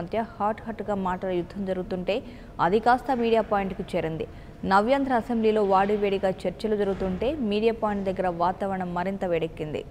మధ్య హాట్ హాట్గా మాటల యుద్ధం జరుగుతుంటే అది కాస్త మీడియా పాయింట్కు చేరింది నవ్యాంధ్ర అసెంబ్లీలో వాడివేడిగా చర్చలు జరుగుతుంటే మీడియా పాయింట్ దగ్గర వాతావరణం మరింత వేడెక్కింది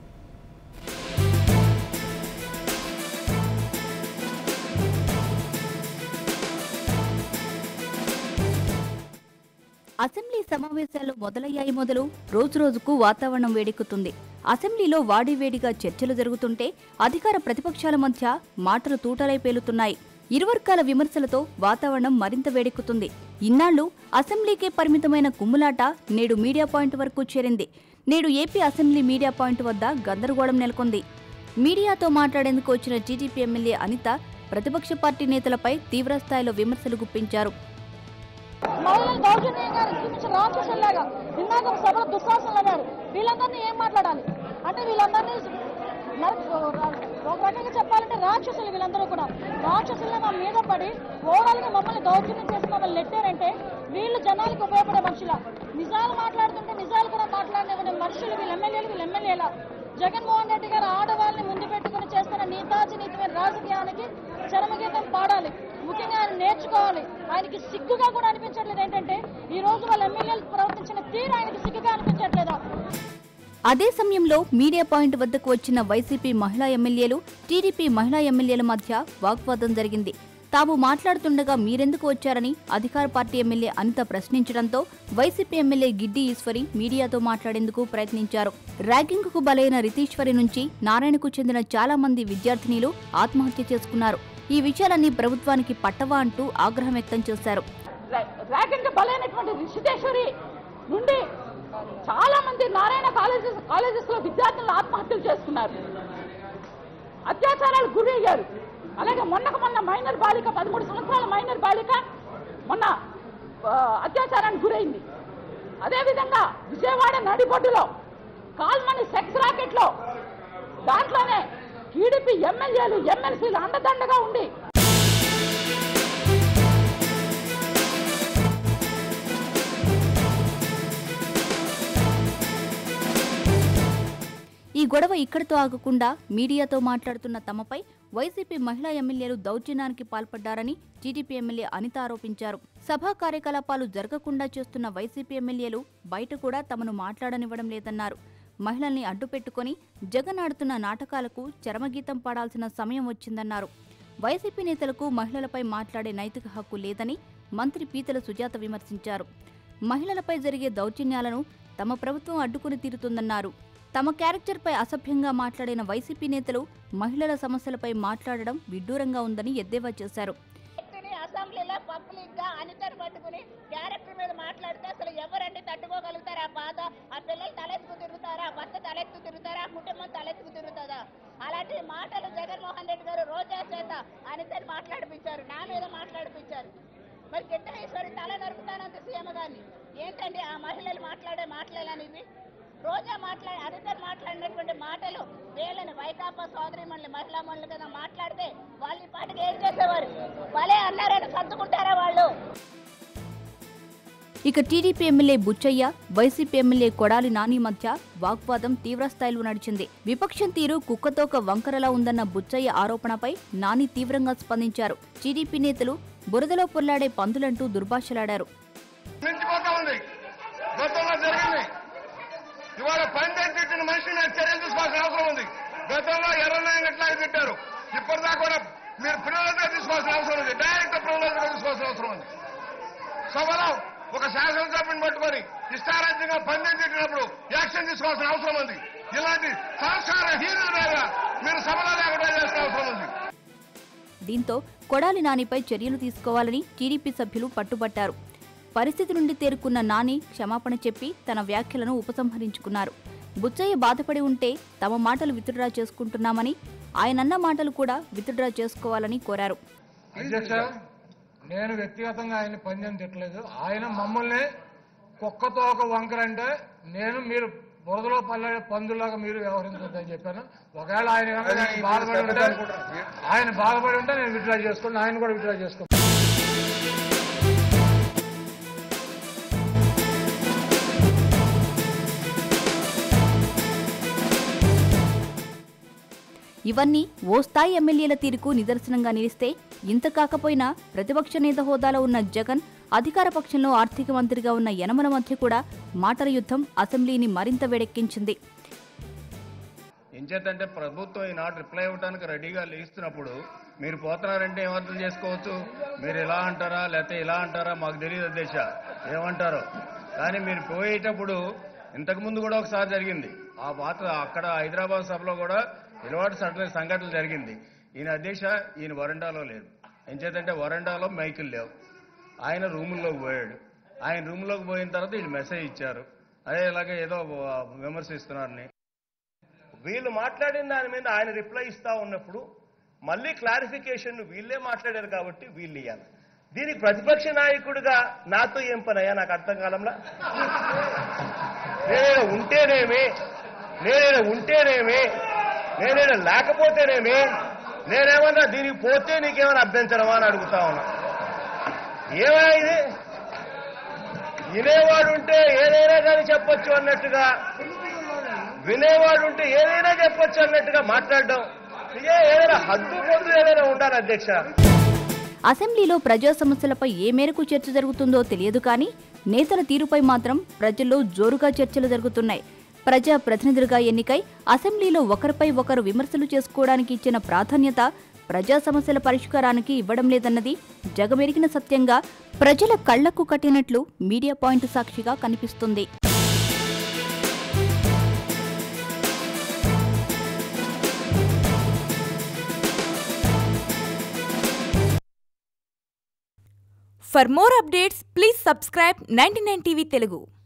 అసెంబ్లీ సమావేశాలు మొదలయ్యాయి మొదలు రోజురోజుకు వాతావరణం వేడెక్కుతుంది అసెంబ్లీలో వాడివేడిగా చర్చలు జరుగుతుంటే అధికార ప్రతిపక్షాల మధ్య మాటలు తూటలై పేలుతున్నాయి ఇరువర్గాల విమర్శలతో వాతావరణం మరింత వేడెక్కుతుంది ఇన్నాళ్లు అసెంబ్లీకే పరిమితమైన కుమ్ములాట నేడు మీడియా పాయింట్ వరకు చేరింది నేడు ఏపీ అసెంబ్లీ మీడియా పాయింట్ వద్ద గందరగోళం నెలకొంది మీడియాతో మాట్లాడేందుకు వచ్చిన టీడీపీ ఎమ్మెల్యే అనిత ప్రతిపక్ష పార్టీ నేతలపై తీవ్రస్థాయిలో విమర్శలు గుప్పించారు మహిళలు దౌర్జన్యంగా చూపించిన రాక్షసుల్లాగా ఇందాక ఒక సభలో దుశ్శాసనలు అన్నారు వీళ్ళందరినీ ఏం మాట్లాడాలి అంటే వీళ్ళందరినీ నర- ఒక రకంగా చెప్పాలంటే రాక్షసులు వీళ్ళందరూ కూడా రాక్షసులు మా మీద పడి ఓవరాల్గా మమ్మల్ని దౌర్జన్యం చేసి మమ్మల్ని నెట్టారంటే వీళ్ళు జనాలకు ఉపయోగపడే మనుషుల నిజాలు మాట్లాడుతుంటే నిజాలు కూడా మాట్లాడిన మనుషులు వీళ్ళు ఎమ్మెల్యేలు వీళ్ళు ఎమ్మెల్యేల జగన్మోహన్ రెడ్డి గారు ఆడవాళ్ళని ముందు పెట్టుకుని చేస్తున్న నీతాజీ నీతిమైన రాజకీయానికి చరమగీతం పాడాలి ముఖ్యంగా ఆయన నేర్చుకోవాలి ఆయనకి సిగ్గుగా కూడా అనిపించట్లేదు ఏంటంటే ఈ రోజు వాళ్ళ ఎమ్మెల్యేలు ప్రవర్తించిన తీరు ఆయనకి సిగ్గుగా అనిపించట్లేదా అదే సమయంలో మీడియా పాయింట్ వద్దకు వచ్చిన వైసీపీ మహిళా ఎమ్మెల్యేలు టీడీపీ మహిళా ఎమ్మెల్యేల మధ్య వాగ్వాదం జరిగింది తాము మాట్లాడుతుండగా మీరెందుకు వచ్చారని అధికార పార్టీ ఎమ్మెల్యే అనిత ప్రశ్నించడంతో వైసీపీ ఎమ్మెల్యే గిడ్డి ఈశ్వరి మీడియాతో మాట్లాడేందుకు ప్రయత్నించారు ర్యాగింగ్కు బలైన రితీశ్వరి నుంచి నారాయణకు చెందిన చాలా మంది విద్యార్థినీలు ఆత్మహత్య చేసుకున్నారు ఈ విషయాలన్నీ ప్రభుత్వానికి పట్టవా అంటూ ఆగ్రహం వ్యక్తం చేశారు ర్యాకెట్ బలైనటువంటి రిషితేశ్వరి నుండి చాలా మంది నారాయణ కాలేజెస్ కాలేజెస్ లో విద్యార్థులు ఆత్మహత్యలు చేసుకున్నారు అత్యాచారాలు గురి అయ్యారు అలాగే మొన్నకు మొన్న మైనర్ బాలిక పదమూడు సంవత్సరాల మైనర్ బాలిక మొన్న ఆ, అత్యాచారానికి గురైంది అదేవిధంగా విజయవాడ నడిబొడ్డులో కాల్మని సెక్స్ రాకెట్ లో దాంట్లోనే టీడీపీ ఎమ్మెల్యేలు ఎమ్మెల్సీలు అండదండగా ఉండి ఈ గొడవ ఇక్కడితో ఆగకుండా మీడియాతో మాట్లాడుతున్న తమపై వైసీపీ మహిళా ఎమ్మెల్యేలు దౌర్జన్యానికి పాల్పడ్డారని టీడీపీ ఎమ్మెల్యే అనిత ఆరోపించారు సభా కార్యకలాపాలు జరగకుండా చేస్తున్న వైసీపీ ఎమ్మెల్యేలు బయట కూడా తమను మాట్లాడనివ్వడం లేదన్నారు మహిళల్ని అడ్డుపెట్టుకుని జగన్ ఆడుతున్న నాటకాలకు చరమగీతం పాడాల్సిన సమయం వచ్చిందన్నారు వైసీపీ నేతలకు మహిళలపై మాట్లాడే నైతిక హక్కు లేదని మంత్రి పీతల సుజాత విమర్శించారు మహిళలపై జరిగే దౌర్జన్యాలను తమ ప్రభుత్వం అడ్డుకుని తీరుతుందన్నారు తమ క్యారెక్టర్పై అసభ్యంగా మాట్లాడిన వైసీపీ నేతలు మహిళల సమస్యలపై మాట్లాడడం విడ్డూరంగా ఉందని ఎద్దేవా చేశారు వ్యక్తిని అసెంబ్లీలో పబ్లిక్ గా అనితరు పట్టుకుని క్యారెక్టర్ మీద మాట్లాడితే అసలు ఎవరండి తట్టుకోగలుగుతారు ఆ బాధ ఆ పిల్లలు తలెత్తుకు తిరుగుతారా ఆ భర్త తలెత్తుకు తిరుగుతారా ఆ కుటుంబం తలెత్తుకు తిరుగుతుందా అలాంటి మాటలు జగన్మోహన్ రెడ్డి గారు రోజా చేత అనితని మాట్లాడిపించారు నా మీద మాట్లాడిపించారు మరి గిట్టనేశ్వరి తల నరుకుతానంత సీఎం గారిని ఏంటండి ఆ మహిళలు మాట్లాడే మాటలేనివి రోజా మాట్లాడి అనితని మాట్లాడినటువంటి మాటలు వీళ్ళని వైకాపా సోదరి మండలి మహిళా మండలి కదా మాట్లాడితే వాళ్ళు ఈ పాటికి ఏం చేసేవారు భలే అన్నారని సర్దుకుంటారా వాళ్ళు ఇక TDP MLA Buchaiah YCP MLA Kodali Nani మధ్య వాగ్వాదం తీవ్రస్థాయిలో నడిచింది విపక్షం తీరు కుక్కతోక వంకరలా ఉందన్న బుచ్చయ్య ఆరోపణపై నాని తీవ్రంగా స్పందించారు టీడీపీ నేతలు బురదలో పొర్లాడే పందులంటూ దుర్భాషలాడారు మించిపోతా ఉంది గతంలో జరిగింది ఇవాళ పంచాయతీ తిట్టిన మనిషిని నేను చర్యలు తీసుకోవాల్సిన అవసరం ఉంది గతంలో ఎర్రనాయం ఎట్లాగే తిట్టారు ఇప్పటిదాకా కూడా మీరు ప్రివిలేజ్గా తీసుకోవాల్సిన అవసరం ఉంది డైరెక్ట్ ప్రివిలేజ్గా తీసుకోవాల్సిన అవసరం ఉంది సభలో ఒక శాసనసభ్యుని పట్టుకొని ఇష్టారాజ్యంగా పందెం తిట్టినప్పుడు యాక్షన్ తీసుకోవాల్సిన అవసరం ఉంది ఇలాంటి సంస్కార హీనులుగా మీరు సభలో లేకుండా చేసిన అవసరం ఉంది దీంతో కొడాలి నానిపై చర్యలు తీసుకోవాలని టీడీపీ సభ్యులు పట్టుబట్టారు పరిస్థితి నుండి తేరుకున్న నాని క్షమాపణ చెప్పి తన వ్యాఖ్యలను ఉపసంహరించుకున్నారు బుచ్చయ్య బాధపడి ఉంటే తమ మాటలు విత్డ్రా చేసుకుంటున్నామని ఆయనన్న మాటలు కూడా విత్డ్రా చేసుకోవాలని కోరారు అధ్యక్ష నేను వ్యక్తిగతంగా ఆయన పందెం తిట్టలేదు ఆయన మమ్మల్ని కుక్కతో ఒక వంకర అంటే నేను మీరు బురదలో పల్లె పందులాగా మీరు వ్యవహరించొద్దని చెప్పాను ఒకవేళ ఆయన కనుక దానికి బాధపడి ఉంటే ఆయన బాధపడి ఉంటే నేను విత్డ్రా చేసుకుని ఆయన కూడా విత్డ్రా చేసుకున్నాను ఇవన్నీ ఓ స్థాయి ఎమ్మెల్యేల తీరుకు నిదర్శనంగా నిలిస్తే ఇంత కాకపోయినా ప్రతిపక్ష నేత హోదాలో ఉన్న జగన్ అధికార పక్షంలో ఆర్థిక మంత్రిగా ఉన్న యనమల మధ్య కూడా మాటల యుద్ధం అసెంబ్లీని మరింత వేడెక్కించింది ఎంచేతంటే ప్రభుత్వం ఈనాడు రిప్లై ఇవ్వడానికి రెడీగా లేస్తున్నప్పుడు మీరు పోతున్నారంటే ఏమర్థం చేసుకోవచ్చు మీరు ఇలా అంటారా లేకపోతే ఇలా అంటారా మాకు తెలియదు అధ్యక్ష ఏమంటారో కానీ మీరు పోయేటప్పుడు ఇంతకు ముందు కూడా ఒకసారి జరిగింది ఆ పాత్ర అక్కడ హైదరాబాద్ సభలో కూడా ఇలవాటు సడన సంఘటన జరిగింది ఈయన అధ్యక్ష ఈయన వరండాలో లేదు ఎంచేతంటే వరండాలో మైకులు లేవు ఆయన రూముల్లోకి పోయాడు ఆయన రూమ్లోకి పోయిన తర్వాత వీళ్ళు మెసేజ్ ఇచ్చారు అదే ఇలాగే ఏదో విమర్శిస్తున్నారని వీళ్ళు మాట్లాడిన దాని మీద ఆయన రిప్లై ఇస్తా ఉన్నప్పుడు మళ్ళీ క్లారిఫికేషన్ వీళ్ళే మాట్లాడారు కాబట్టి వీళ్ళు ఇవ్వాలి దీనికి ప్రతిపక్ష నాయకుడిగా నాతో ఏం పని అయ్యా నాకు అర్థం కాలంలా నేనైనా ఉంటేనేమి నేనైనా ఉంటేనేమి నేనైనా లేకపోతేనేమి నేనేమన్నా దీనికి పోతే నీకేమైనా అభ్యంతరమా అని అడుగుతా ఉన్నా ఏమైనా ఇది వినేవాడు ఉంటే ఏదైనా కానీ చెప్పొచ్చు అన్నట్టుగా వినేవాడు ఉంటే ఏదైనా చెప్పొచ్చు అన్నట్టుగా మాట్లాడడం ఇదే ఏదైనా హద్దు పొద్దు ఏదైనా ఉండాలి అధ్యక్ష అసెంబ్లీలో ప్రజా సమస్యలపై ఏ మేరకు చర్చ జరుగుతుందో తెలియదు కానీ నేతల తీరుపై మాత్రం ప్రజల్లో జోరుగా చర్చలు జరుగుతున్నాయి ప్రజా ప్రతినిధులుగా ఎన్నికై అసెంబ్లీలో ఒకరిపై ఒకరు విమర్శలు చేసుకోవడానికి ఇచ్చిన ప్రాధాన్యత ప్రజా సమస్యల పరిష్కారానికి ఇవ్వడం లేదన్నది జగమెరిగిన సత్యంగా ప్రజల కళ్లకు కట్టినట్లు మీడియా పాయింట్ సాక్షిగా కనిపిస్తుంది For more updates, please subscribe 99 TV Telugu.